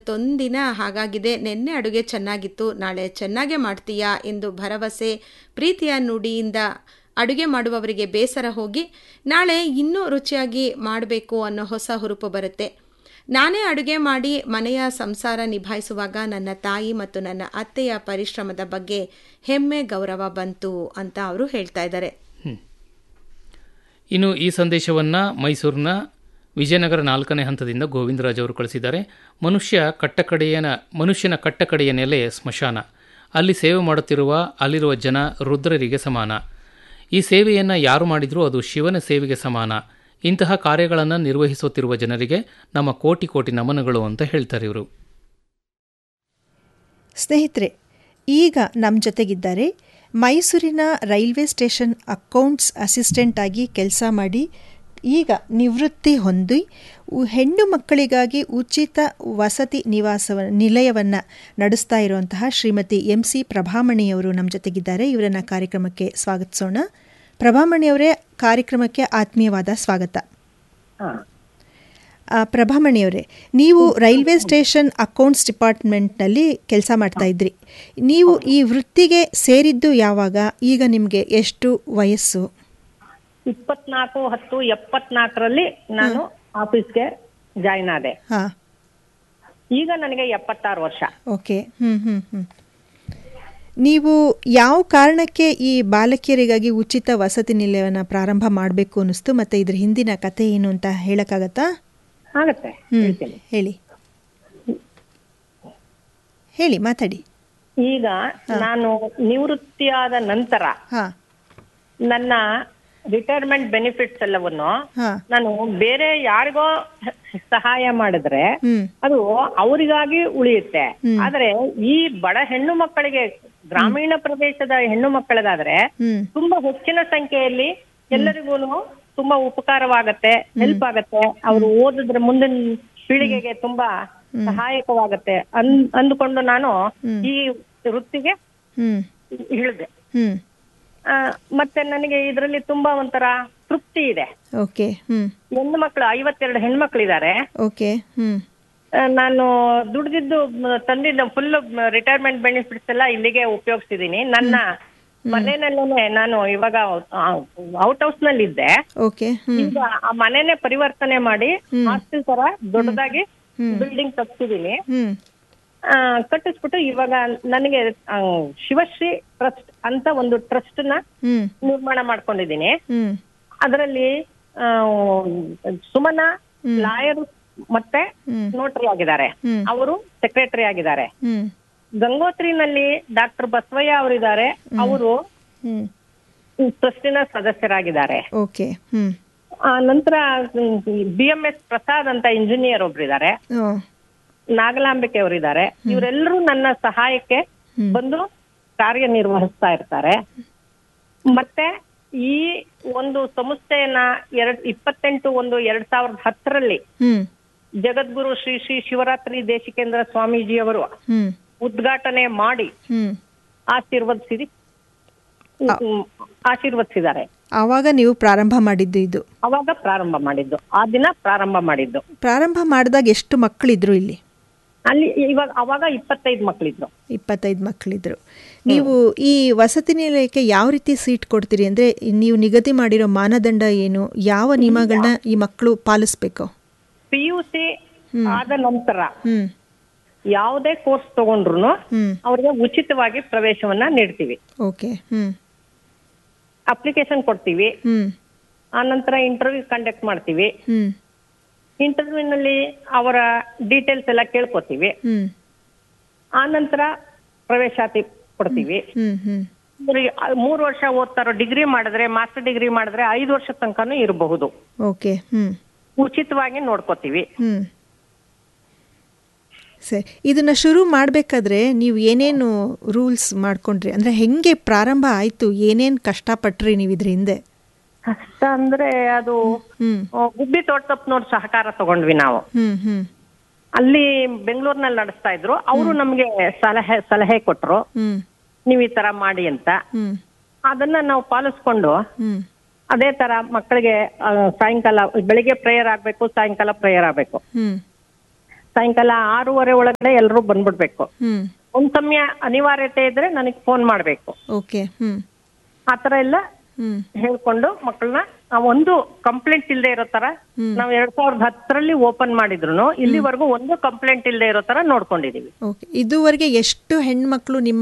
ಇವತ್ತೊಂದಿನ ಹಾಗಾಗಿದೆ ನಿನ್ನೆ ಅಡುಗೆ ಚೆನ್ನಾಗಿತ್ತು ನಾಳೆ ಚೆನ್ನಾಗೇ ಮಾಡ್ತೀಯಾ ಎಂದು ಭರವಸೆ ಪ್ರೀತಿಯ ನುಡಿಯಿಂದ ಅಡುಗೆ ಮಾಡುವವರಿಗೆ ಬೇಸರ ಹೋಗಿ ನಾಳೆ ಇನ್ನೂ ರುಚಿಯಾಗಿ ಮಾಡಬೇಕು ಅನ್ನೋ ಹೊಸ ಹುರುಪು ಬರುತ್ತೆ ನಾನೇ ಅಡುಗೆ ಮಾಡಿ ಮನೆಯ ಸಂಸಾರ ನಿಭಾಯಿಸುವಾಗ ನನ್ನ ತಾಯಿ ಮತ್ತು ನನ್ನ ಅತ್ತೆಯ ಪರಿಶ್ರಮದ ಬಗ್ಗೆ ಹೆಮ್ಮೆ ಗೌರವ ಬಂತು ಅಂತ ಅವರು ಹೇಳ್ತಾ ಇದ್ದಾರೆ ಇನ್ನು ಈ ಸಂದೇಶವನ್ನು ಮೈಸೂರಿನ ವಿಜಯನಗರ ನಾಲ್ಕನೇ ಹಂತದಿಂದ ಗೋವಿಂದರಾಜ್ ಅವರು ಕಳಿಸಿದ್ದಾರೆ ಮನುಷ್ಯ ಕಟ್ಟಕಡೆಯನ ಮನುಷ್ಯನ ಕಟ್ಟಕಡೆಯ ನೆಲೆ ಸ್ಮಶಾನ ಅಲ್ಲಿ ಸೇವೆ ಮಾಡುತ್ತಿರುವ ಅಲ್ಲಿರುವ ಜನ ರುದ್ರರಿಗೆ ಸಮಾನ ಈ ಸೇವೆಯನ್ನು ಯಾರು ಮಾಡಿದರೂ ಅದು ಶಿವನ ಸೇವೆಗೆ ಸಮಾನ ಇಂತಹ ಕಾರ್ಯಗಳನ್ನು ನಿರ್ವಹಿಸುತ್ತಿರುವ ಜನರಿಗೆ ನಮ್ಮ ಕೋಟಿ ಕೋಟಿ ನಮನಗಳು ಅಂತ ಹೇಳ್ತಾರೆ ಇವರು ಸ್ನೇಹಿತರೆ ಈಗ ನಮ್ಮ ಜೊತೆಗಿದ್ದಾರೆ ಮೈಸೂರಿನ ರೈಲ್ವೆ ಸ್ಟೇಷನ್ ಅಕೌಂಟ್ಸ್ ಅಸಿಸ್ಟೆಂಟ್ ಆಗಿ ಕೆಲಸ ಮಾಡಿ ಈಗ ನಿವೃತ್ತಿ ಹೊಂದಿ ಉ- ಹೆಣ್ಣು ಮಕ್ಕಳಿಗಾಗಿ ಉಚಿತ ವಸತಿ ನಿವಾಸ ನಿಲಯವನ್ನು ನಡೆಸ್ತಾ ಇರುವಂತಹ ಶ್ರೀಮತಿ ಎಂ ಸಿ ಪ್ರಭಾಮಣಿಯವರು ನಮ್ಮ ಜೊತೆಗಿದ್ದಾರೆ ಇವರನ್ನ ಕಾರ್ಯಕ್ರಮಕ್ಕೆ ಸ್ವಾಗತಿಸೋಣ ಪ್ರಭಾಮಣಿಯವರೇ ಕಾರ್ಯಕ್ರಮಕ್ಕೆ ಆತ್ಮೀಯವಾದ ಸ್ವಾಗತ ಆ, ಪ್ರಭಾಮಣಿಯವರೇ ನೀವು ರೈಲ್ವೆ ಸ್ಟೇಷನ್ ಅಕೌಂಟ್ಸ್ ಡಿಪಾರ್ಟ್ಮೆಂಟ್ನಲ್ಲಿ ಕೆಲಸ ಮಾಡ್ತಾ ಇದ್ರಿ ನೀವು ಈ ವೃತ್ತಿಗೆ ಸೇರಿದ್ದು ಯಾವಾಗ ಈಗ ನಿಮಗೆ ಎಷ್ಟು ವಯಸ್ಸು ಇಪ್ಪತ್ನಾಲ್ಕು ಹತ್ತು ಎಪ್ಪತ್ನಾಲ್ಕರಲ್ಲಿ ನಾನು ಆಫೀಸ್ಗೆ ಜಾಯ್ನ್ ಆದೆ ಹಾಂ ಈಗ ನನಗೆ ಎಪ್ಪತ್ತಾರು ವರ್ಷ ಓಕೆ ಹ್ಞೂ ಹ್ಞೂ ಹ್ಞೂ ನೀವು ಯಾವ ಕಾರಣಕ್ಕೆ ಈ ಬಾಲಕಿಯರಿಗಾಗಿ ಉಚಿತ ವಸತಿ ನಿಲಯವನ್ನು ಪ್ರಾರಂಭ ಮಾಡಬೇಕು ಅನ್ನಿಸ್ತು ಮತ್ತು ಇದ್ರ ಹಿಂದಿನ ಕತೆ ಏನು ಅಂತ ಹೇಳೋಕ್ಕಾಗತ್ತಾ ಆಗತ್ತೆ ಹ್ಞೂ ಹೇಳ್ತೀನಿ ಹೇಳಿ ಹೇಳಿ ಮಾತಾಡಿ ಈಗ ನಾನು ನಿವೃತ್ತಿಯಾದ ನಂತರ ಹಾಂ ನನ್ನ ರಿಟೈರ್ಮೆಂಟ್ ಬೆನಿಫಿಟ್ಸ್ ಎಲ್ಲವನ್ನು ಹಾಂ ನಾನು ಬೇರೆ ಯಾರಿಗೋ ಸಹಾಯ ಮಾಡಿದ್ರೆ ಹ್ಞೂ ಅದು ಅವರಿಗಾಗಿ ಉಳಿಯುತ್ತೆ ಆದ್ರೆ ಈ ಬಡ ಹೆಣ್ಣು ಮಕ್ಕಳಿಗೆ ಗ್ರಾಮೀಣ ಪ್ರದೇಶದ ಹೆಣ್ಣು ಮಕ್ಕಳಿಗಾದ್ರೆ ಹ್ಞೂ ತುಂಬಾ ಹೆಚ್ಚಿನ ಸಂಖ್ಯೆಯಲ್ಲಿ ಎಲ್ಲರಿಗೂ ತುಂಬಾ ಉಪಕಾರವಾಗತ್ತೆ ಹೆಲ್ಪ್ ಆಗತ್ತೆ ಅವ್ರು ಓದಿದ್ರೆ ಮುಂದಿನ ಪೀಳಿಗೆಗೆ ತುಂಬಾ ಸಹಾಯಕವಾಗತ್ತೆ ಅನ್ ಅಂದುಕೊಂಡು ನಾನು ಈ ವೃತ್ತಿಗೆ ಹ್ಞೂ ಇಳಿದೆ ಹ್ಞೂ ಆ, ಮತ್ತೆ ನನಗೆ ಇದರಲ್ಲಿ ತುಂಬಾ ಒಂಥರ ತೃಪ್ತಿ ಇದೆ ಓಕೆ ಹ್ಞೂ ಹೆಣ್ಣು ಮಕ್ಕಳು ಐವತ್ತೆರಡು ಹೆಣ್ಮಕ್ಳಿದ್ದಾರೆ ಓಕೆ ಹ್ಞೂ ಆ, ನಾನು ದುಡ್ದಿದ್ದು ಮ- ತಂದಿದ್ದ ಫುಲ್ ರಿಟೈರ್ಮೆಂಟ್ ಬೆನಿಫಿಟ್ಸ್ ಎಲ್ಲ ಇಲ್ಲಿಗೆ ಉಪಯೋಗಿಸಿದೀನಿ ನನ್ನ ಮನೆಯಲ್ಲೇ ನಾನು ಇವಾಗ ಔಟ್ ಹೌಸ್ ನಲ್ಲಿ ಇದ್ದೆ ಓಕೆ ಹ್ಞೂ ಈಗ ಆ ಮನೆನೇ ಪರಿವರ್ತನೆ ಮಾಡಿ ಹಾಸ್ಟೆಲ್ ತರ ದೊಡ್ಡದಾಗಿ ಬಿಲ್ಡಿಂಗ್ ಕಟ್ಸಿದೀನಿ ಹ್ಞೂ ಆ, ಕಟ್ಟಿಸ್ಬಿಟ್ಟು ಇವಾಗ ನನಗೆ ಆ, ಶಿವಶ್ರೀ ಟ್ರಸ್ಟ್ ಅಂತ ಒಂದು ಟ್ರಸ್ಟ್ ನ ಹ್ಞೂ ನಿರ್ಮಾಣ ಮಾಡ್ಕೊಂಡಿದೀನಿ ಹ್ಞೂ ಅದರಲ್ಲಿ ಆ, ಸುಮನ ಲಾಯರ್ ಮತ್ತೆ ಹ್ಮ್. ನೋಟರಿ ಆಗಿದ್ದಾರೆ ಹ್ಮ್. ಅವರು ಸೆಕ್ರೆಟರಿ ಆಗಿದ್ದಾರೆ ಹ್ಞೂ ಗಂಗೋತ್ರಿನಲ್ಲಿ ಡಾಕ್ಟರ್ ಬಸವಯ್ಯ ಅವರಿದ್ದಾರೆ ಅವರು ಹ್ಞೂ ಟ್ರಸ್ಟಿನ ಸದಸ್ಯರಾಗಿದ್ದಾರೆ ಓಕೆ ಹ್ಞೂ ಆ ನಂತರ ಬಿ ಎಂ ಎಸ್ ಪ್ರಸಾದ್ ಅಂತ ಇಂಜಿನಿಯರ್ ಒಬ್ರಿದ್ದಾರೆ ಓ ನಾಗಲಾಂಬಿಕೆ ಅವರಿದ್ದಾರೆ ಇವರೆಲ್ಲರೂ ನನ್ನ ಸಹಾಯಕ್ಕೆ ಬಂದು ಕಾರ್ಯನಿರ್ವಹಿಸ್ತಾ ಇರ್ತಾರೆ ಮತ್ತೆ ಈ ಒಂದು ಸಂಸ್ಥೆಯನ್ನ ಎರಡ್ ಇಪ್ಪತ್ತೆಂಟು ಒಂದು ಎರಡ್ ಸಾವಿರದ ಹತ್ತರಲ್ಲಿ ಹ್ಞೂ ಜಗದ್ಗುರು ಶ್ರೀ ಶ್ರೀ ಶಿವರಾತ್ರಿ ದೇಶಿಕೇಂದ್ರ ಸ್ವಾಮೀಜಿಯವರು ಹ್ಞೂ ಉದ್ಘಾಟನೆ ಮಾಡಿ ಹ್ಞೂ ಆಶೀರ್ವದಿಸಿ ಹ್ಮ್, ಆಶೀರ್ವದಿಸಿದ್ದಾರೆ ಆವಾಗ ನೀವು ಪ್ರಾರಂಭ ಮಾಡಿದ್ದು ಇದು ಅವಾಗ ಪ್ರಾರಂಭ ಮಾಡಿದ್ದು ಆ ದಿನ ಪ್ರಾರಂಭ ಮಾಡಿದ್ದು ಪ್ರಾರಂಭ ಮಾಡಿದಾಗ ಎಷ್ಟು ಮಕ್ಕಳಿದ್ರು ಇಲ್ಲಿ ಅಲ್ಲಿ ಇವಾಗ ಅವಾಗ ಇಪ್ಪತ್ತೈದು ಮಕ್ಕಳಿದ್ರು ಇಪ್ಪತ್ತೈದು ಮಕ್ಕಳಿದ್ರು ನೀವು ಈ ವಸತಿ ನಿಲಯಕ್ಕೆ ಯಾವ ರೀತಿ ಸೀಟ್ ಕೊಡ್ತೀರಿ ಅಂದರೆ ನೀವು ನಿಗದಿ ಮಾಡಿರೋ ಮಾನದಂಡ ಏನು ಯಾವ ನಿಯಮಗಳನ್ನ ಈ ಮಕ್ಕಳು ಪಾಲಿಸ್ಬೇಕು ಪಿ ಯು ಸಿ ಆದ ನಂತರ ಹ್ಞೂ ಯಾವುದೇ ಕೋರ್ಸ್ ತಗೊಂಡ್ರು ಹ್ಞೂ ಅವ್ರಿಗೆ ಉಚಿತವಾಗಿ ಪ್ರವೇಶವನ್ನ ನೀಡ್ತೀವಿ ಓಕೆ ಹ್ಞೂ ಅಪ್ಲಿಕೇಶನ್ ಕೊಡ್ತೀವಿ ಹ್ಞೂ ಆ ನಂತರ ಇಂಟರ್ವ್ಯೂ ಕಂಡಕ್ಟ್ ಮಾಡ್ತೀವಿ ಹ್ಞೂ ಇಂಟರ್ವ್ಯೂನಲ್ಲಿ ಅವರ ಡೀಟೇಲ್ಸ್ ಎಲ್ಲ ಕೇಳ್ಕೊತೀವಿ ಹ್ಞೂ ಆ ನಂತರ ಪ್ರವೇಶಾತಿ ಕೊಡ್ತೀವಿ ಹ್ಞೂ ಹ್ಞೂ ಇವ್ರಿಗೆ ಮೂರು ವರ್ಷ ಓದ್ತಾರೋ ಡಿಗ್ರಿ ಮಾಡಿದ್ರೆ ಮಾಸ್ಟರ್ ಡಿಗ್ರಿ ಮಾಡಿದ್ರೆ ಐದು ವರ್ಷ ತನಕನೂ ಇರಬಹುದು ಓಕೆ ಹ್ಞೂ ಉಚಿತವಾಗಿ ನೋಡ್ಕೋತೀವಿ ಹ್ಞೂ ಸರಿ ಇದನ್ನು ಶುರು ಮಾಡಬೇಕಾದ್ರೆ ನೀವು ಏನೇನು ರೂಲ್ಸ್ ಮಾಡ್ಕೊಂಡ್ರಿ ಅಂದರೆ ಹೆಂಗೆ ಪ್ರಾರಂಭ ಆಯಿತು ಏನೇನು ಕಷ್ಟಪಟ್ರಿ ನೀವು ಇದ್ರ ಹಿಂದೆ ಕಷ್ಟ ಅಂದ್ರೆ ಅದು ಹ್ಞೂ ಆ, ಗುಬ್ಬಿ ತೋಟದಪ್ಪನವ್ರ ಸಹಕಾರ ತಗೊಂಡ್ವಿ ನಾವು ಹ್ಞೂ ಹ್ಞೂ ಅಲ್ಲಿ ಬೆಂಗಳೂರಿನಲ್ಲಿ ನಡೆಸ್ತಾ ಇದ್ರು ಅವರು ನಮ್ಗೆ ಸಲಹೆ ಸಲಹೆ ಕೊಟ್ರು ಹ್ಞೂ ನೀವು ಈ ತರ ಮಾಡಿ ಅಂತ ಹ್ಞೂ ಅದನ್ನ ನಾವು ಪಾಲಿಸ್ಕೊಂಡು ಹ್ಞೂ ಅದೇ ತರ ಮಕ್ಕಳಿಗೆ ಆ, ಸಾಯಂಕಾಲ ಬೆಳಿಗ್ಗೆ ಪ್ರೇಯರ್ ಆಗ್ಬೇಕು ಸಾಯಂಕಾಲ ಪ್ರೇಯರ್ ಆಗ್ಬೇಕು ಹ್ಞೂ ಸಾಯಂಕಾಲ ಆರೂವರೆ ಒಳಗಡೆ ಎಲ್ಲರೂ ಬಂದ್ಬಿಡ್ಬೇಕು ಹ್ಞೂ ಒಂದ್ ಸಮಯ ಅನಿವಾರ್ಯತೆ ಇದ್ರೆ ನನಗೆ ಫೋನ್ ಮಾಡ್ಬೇಕು ಓಕೆ ಹ್ಞೂ ಆತರ ಎಲ್ಲ ಹ್ಞೂ ಹೇಳ್ಕೊಂಡು ಮಕ್ಕಳನ್ನ ಒಂದು ಕಂಪ್ಲೇಂಟ್ ಇಲ್ಲದೆ ಇರೋ ತರ ನಾವ್ ಎರಡ್ ಸಾವಿರದ ಹತ್ತರಲ್ಲಿ ಓಪನ್ ಮಾಡಿದ್ರು ಇಲ್ಲಿವರೆಗೂ ಒಂದು ಕಂಪ್ಲೇಂಟ್ ಇಲ್ಲದೆ ಇರೋ ತರ ನೋಡ್ಕೊಂಡಿದೀವಿ ಓಕೆ ಇದುವರೆಗೆ ಎಷ್ಟು ಹೆಣ್ಮಕ್ಳು ನಿಮ್ಮ